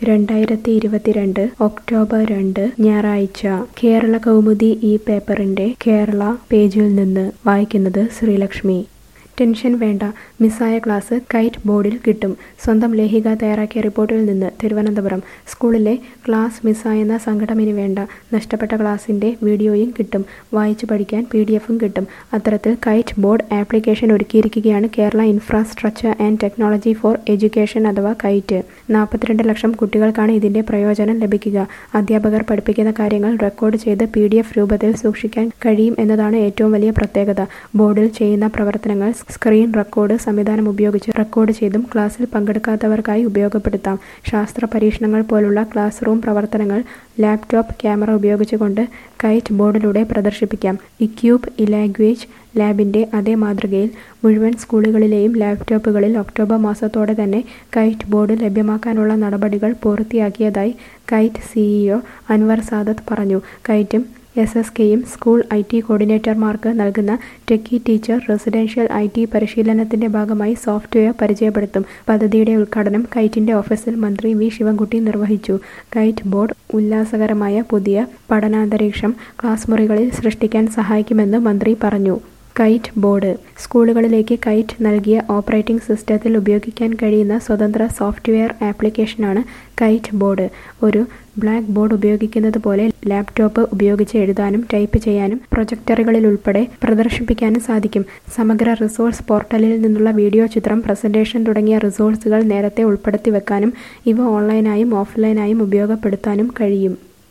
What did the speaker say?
രണ്ടായിരത്തി ഇരുപത്തിരണ്ട് ഒക്ടോബർ രണ്ട് ഞായറാഴ്ച കേരള കൗമുദി ഈ പേപ്പറിന്റെ കേരള പേജിൽ നിന്ന് വായിക്കുന്നത് ശ്രീലക്ഷ്മി ടെൻഷൻ വേണ്ട മിസ്സായ ക്ലാസ് കൈറ്റ് ബോർഡിൽ കിട്ടും സ്വന്തം ലേഖിക തയ്യാറാക്കിയ റിപ്പോർട്ടിൽ നിന്ന് തിരുവനന്തപുരം സ്കൂളിലെ ക്ലാസ് മിസ്സായെന്ന സങ്കടം ഇനി വേണ്ട നഷ്ടപ്പെട്ട ക്ലാസിന്റെ വീഡിയോയും കിട്ടും വായിച്ചു പഠിക്കാൻ പി ഡി എഫും കിട്ടും അത്തരത്തിൽ കൈറ്റ് ബോർഡ് ആപ്ലിക്കേഷൻ ഒരുക്കിയിരിക്കുകയാണ് Kerala infrastructure and technology for education അഥവാ കൈറ്റ് നാൽപ്പത്തിരണ്ട് ലക്ഷം കുട്ടികൾക്കാണ് ഇതിന്റെ പ്രയോജനം ലഭിക്കുക അധ്യാപകർ പഠിപ്പിക്കുന്ന കാര്യങ്ങൾ റെക്കോർഡ് ചെയ്ത് പി ഡി എഫ് രൂപത്തിൽ സൂക്ഷിക്കാൻ കഴിയും എന്നതാണ് ഏറ്റവും വലിയ പ്രത്യേകത ബോർഡിൽ ചെയ്യുന്ന പ്രവർത്തനങ്ങൾ സ്ക്രീൻ റെക്കോർഡ് സംവിധാനം ഉപയോഗിച്ച് റെക്കോർഡ് ചെയ്തും ക്ലാസ്സിൽ പങ്കെടുക്കാത്തവർക്കായി ഉപയോഗപ്പെടുത്താം ശാസ്ത്ര പരീക്ഷണങ്ങൾ പോലുള്ള ക്ലാസ് റൂം പ്രവർത്തനങ്ങൾ ലാപ്ടോപ്പ് ക്യാമറ ഉപയോഗിച്ചുകൊണ്ട് കൈറ്റ് ബോർഡിലൂടെ പ്രദർശിപ്പിക്കാം ഇക്യൂബ് ഇലാഗ്വേജ് ലാബിന്റെ അതേ മാതൃകയിൽ മുഴുവൻ സ്കൂളുകളിലെയും ലാപ്ടോപ്പുകളിൽ ഒക്ടോബർ മാസത്തോടെ തന്നെ കൈറ്റ് ബോർഡ് ലഭ്യമാക്കാനുള്ള നടപടികൾ പൂർത്തിയാക്കിയതായി കൈറ്റ് സിഇഒ അൻവർ സാദത്ത് പറഞ്ഞു കൈറ്റും എസ് എസ് കെയും സ്കൂൾ ഐ ടി കോർഡിനേറ്റർമാർക്ക് നൽകുന്ന techie teacher residential I T പരിശീലനത്തിന്റെ ഭാഗമായി സോഫ്റ്റ്വെയർ പരിചയപ്പെടുത്തും പദ്ധതിയുടെ ഉദ്ഘാടനം കൈറ്റിന്റെ ഓഫീസിൽ മന്ത്രി വി ശിവൻകുട്ടി നിർവഹിച്ചു കൈറ്റ് ബോർഡ് ഉല്ലാസകരമായ പുതിയ പഠനാന്തരീക്ഷം ക്ലാസ് മുറികളിൽ സൃഷ്ടിക്കാൻ സഹായിക്കുമെന്ന് മന്ത്രി പറഞ്ഞു കൈറ്റ് ബോർഡ് സ്കൂളുകളിലേക്ക് കൈറ്റ് നൽകിയ ഓപ്പറേറ്റിംഗ് സിസ്റ്റത്തിൽ ഉപയോഗിക്കാൻ കഴിയുന്ന സ്വതന്ത്ര സോഫ്റ്റ്വെയർ ആപ്ലിക്കേഷനാണ് കൈറ്റ് ബോർഡ് ഒരു ബ്ലാക്ക് ബോർഡ് ഉപയോഗിക്കുന്നത് പോലെ ലാപ്ടോപ്പ് ഉപയോഗിച്ച് എഴുതാനും ടൈപ്പ് ചെയ്യാനും പ്രൊജക്ടറുകളിൽ ഉൾപ്പെടെ പ്രദർശിപ്പിക്കാനും സാധിക്കും സമഗ്ര റിസോഴ്സ് പോർട്ടലിൽ നിന്നുള്ള വീഡിയോ ചിത്രം പ്രസന്റേഷൻ തുടങ്ങിയ റിസോഴ്സുകൾ നേരത്തെ ഉൾപ്പെടുത്തി വെക്കാനും ഇവ ഓൺലൈനായും ഓഫ്ലൈനായും ഉപയോഗപ്പെടുത്താനും കഴിയും